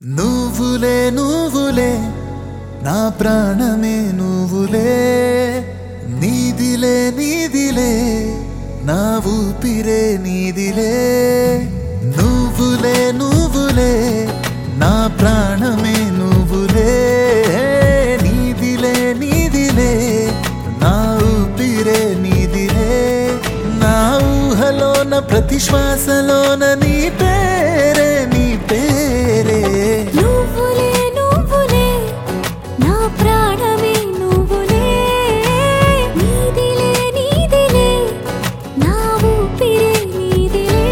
నువ్వులే నువ్వులే నా ప్రాణమే నువ్వులే నీదిలే నీదిలే నా ఊపిరే నీదిలే నువ్వులే నువ్వులే నా ప్రాణమే నువ్వులే నీదిలే నీదిలే నా ఊపిరే నీదిలే నా ఊహలోన ప్రతి శ్వాసలోన నీ పేరే నీ పేరే నువ్వులే నువ్వులే నా ప్రాణమే నువ్వులే నీదిలే నీదిలే నా ఊపిరే నీదిలే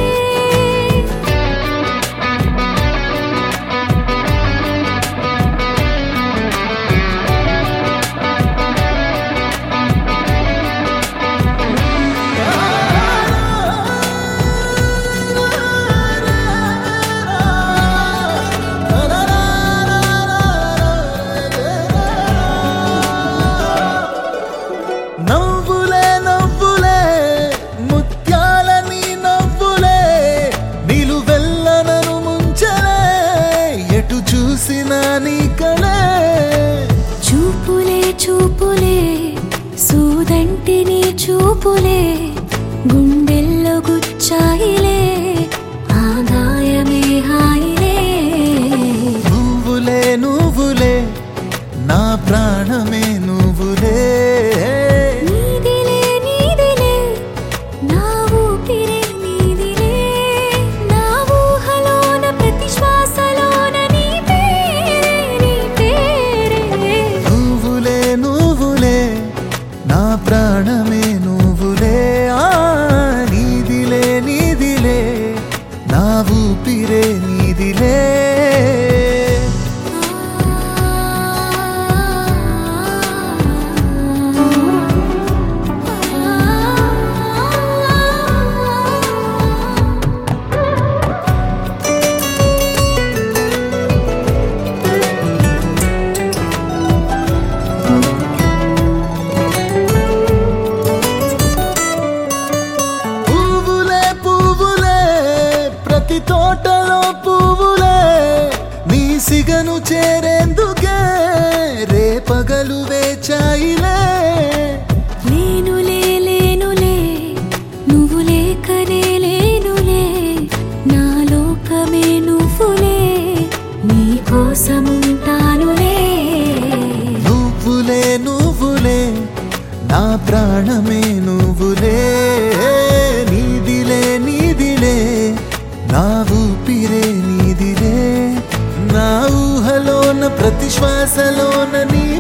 నవ్వులే నవ్వులే ముత్యాల నీ నవ్వులే నిలువెల్లనను ముంచలే ఎటు చూసినా నీ కలే చూపులే చూపులే సూదంటి నీ చూపులే గుండెల్లో గుచ్చాయిలే ఆదాయమే హాయిలే నువ్వులే నువ్వులే నా ప్రాణమే నువ్వులే నీదిలే నీదిలే నా ఊపిరే నీదిలే నా ఊహలోన ప్రతి శ్వాసలోన నీ పేరే నీ పేరే నువ్వులే నువ్వులే నా ప్రాణమే నువ్వులే ఆ నీదిలే నీదిలే నా ఊపిరే నీదిలే పువ్వులే పువ్వులే ప్రతి తోటలో పువ్వులే నీ సిగను చేరేందుకే రేపగలు వేచాయిలే లేనులే లేనులే నువ్వు లేకనే లేనులే నా లోకమే నువ్వులే నీ కోసముంటానులే నువ్వులే నువ్వులే నా ప్రాణమే నువ్వులే నీదిలే నీదిలే నా ఊపిరే నీదిలే నా ఊహలోన ప్రతి శ్వాసలోన నీ